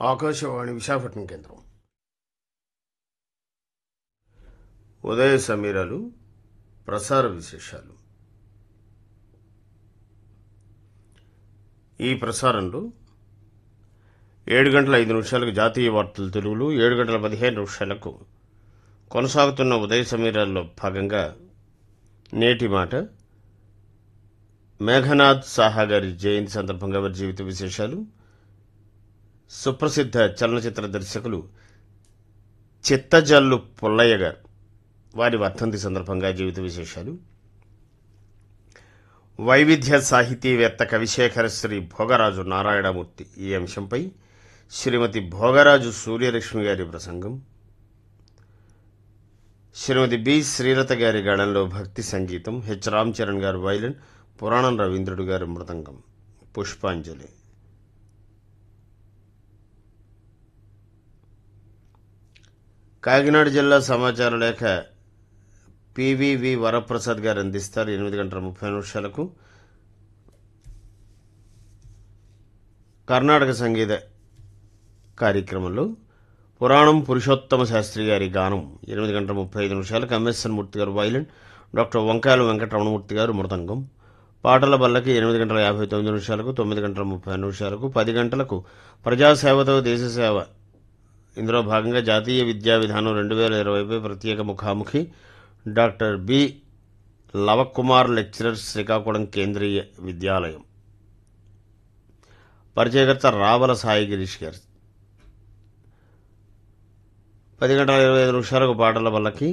ఆకాశవాణి విశాఖపట్నం కేంద్రం ఉదయ సమీరాలు ప్రసార విశేషాలు ఈ ప్రసారంలో ఏడు గంటల ఐదు నిమిషాలకు జాతీయ వార్తలు తెలుగులు ఏడు గంటల పదిహేను నిమిషాలకు కొనసాగుతున్న ఉదయ సమీరాల్లో భాగంగా నేటి మాట మేఘనాథ్ సాహా గారి జయంతి సందర్భంగా వారి జీవిత విశేషాలు సుప్రసిద్ధ చలనచిత్ర దర్శకులు చిత్తజల్లు పుల్లయ్య గారు వారి వర్ధంతి సందర్భంగా జీవిత విశేషాలు వైవిధ్య సాహితీవేత్త కవిశేఖర శ్రీ భోగరాజు నారాయణమూర్తి ఈ అంశంపై శ్రీమతి భోగరాజు సూర్యలక్ష్మి గారి ప్రసంగం శ్రీమతి బి శ్రీలత గారి గళంలో భక్తి సంగీతం హెచ్ రామ్ చరణ్ గారు వైలన్ పురాణం రవీంద్రుడు గారి మృదంగం పుష్పాంజలి కాకినాడ జిల్లా సమాచార లేఖ పివివి వరప్రసాద్ గారు అందిస్తారు ఎనిమిది గంటల ముప్పై నిమిషాలకు కర్ణాటక సంగీత కార్యక్రమంలో పురాణం పురుషోత్తమ శాస్త్రి గారి గానం ఎనిమిది గంటల ముప్పై ఐదు నిమిషాలకు ఎంఎస్ఎన్ మూర్తి గారు వైలన్ డాక్టర్ వంకాయల వెంకటరమణమూర్తి గారు మృదంగం పాటల బల్లకి ఎనిమిది గంటల యాభై తొమ్మిది నిమిషాలకు తొమ్మిది గంటల ముప్పై నిమిషాలకు పది గంటలకు ప్రజాసేవతో దేశ సేవ ఇందులో భాగంగా జాతీయ విద్యా విధానం రెండు వేల ఇరవైపై ప్రత్యేక ముఖాముఖి doctor B Lavakumar lecturer Srikakulam Kendriya Vidyalayam పరిచయకర్త రావల సాయి గిరీష్ గారు పది గంటల ఇరవై ఐదు నిమిషాలకు పాటల వల్లకి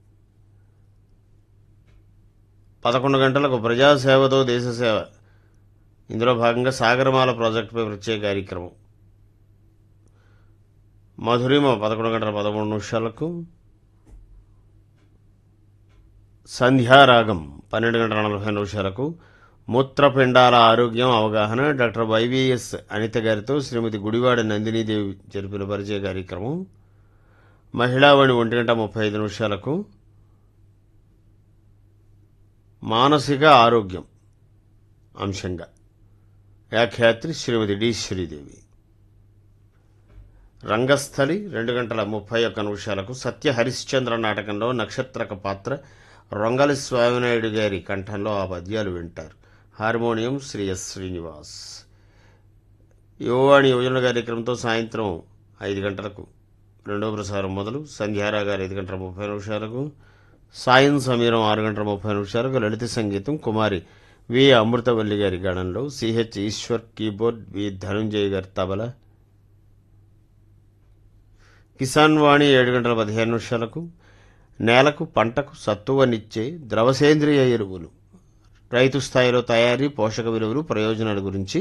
పదకొండు గంటలకు ప్రజాసేవతో దేశ సేవ ఇందులో భాగంగా సాగరమాల ప్రాజెక్టుపై ప్రత్యేక కార్యక్రమం మధురిమ పదకొండు గంటల పదమూడు నిమిషాలకు సంధ్యారాగం పన్నెండు గంటల నలభై నిమిషాలకు మూత్రపిండాల ఆరోగ్యం అవగాహన డాక్టర్ వైవిఎస్ అనిత గారితో శ్రీమతి గుడివాడ నందినీదేవి జరిపిన పరిచయ కార్యక్రమం మహిళావాణి ఒంటి గంట ముప్పై ఐదు నిమిషాలకు మానసిక ఆరోగ్యం అంశంగా వ్యాఖ్యాత్రి శ్రీమతి డి శ్రీదేవి రంగస్థలి రెండు గంటల ముప్పై ఒక్క నిమిషాలకు సత్య హరిశ్చంద్ర నాటకంలో నక్షత్రక పాత్ర రొంగలి స్వామినాయుడు గారి కంఠంలో ఆ పద్యాలు వింటారు హార్మోనియం శ్రీ ఎస్ శ్రీనివాస్ యువవాణి యువజన కార్యక్రమంతో సాయంత్రం ఐదు గంటలకు రెండో ప్రసారం మొదలు సంధ్యారాగారు ఐదు గంటల ముప్పై నిమిషాలకు సాయం సమీరం ఆరు గంటల ముప్పై నిమిషాలకు లలిత సంగీతం కుమారి వి అమృతవల్లి గారి గణంలో CH Eeshwar keyboard V Dhananjay గారి తబల కిసాన్ వాణి ఏడు గంటల పదిహేను నిమిషాలకు నేలకు పంటకు సత్తువనిచ్చే ద్రవసేంద్రియ ఎరువులు రైతు స్థాయిలో తయారీ పోషక విలువలు ప్రయోజనాల గురించి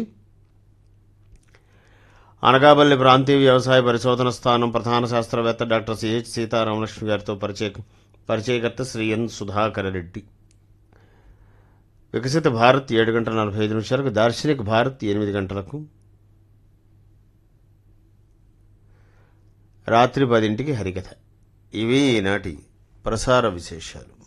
అనకాపల్లి ప్రాంతీయ వ్యవసాయ పరిశోధన స్థానం ప్రధాన శాస్త్రవేత్త డాక్టర్ సిహెచ్ సీతారామలక్ష్మి గారితో పరిచయ పరిచయకర్త శ్రీ ఎన్ సుధాకర రెడ్డి వికసిత భారత్ ఏడు గంటల నలభై ఐదు నిమిషాలకు దార్శనిక భారత్ ఎనిమిది గంటలకు రాత్రి పదింటికి హరికథ ఇవి ఈనాటి ప్రసార విశేషాలు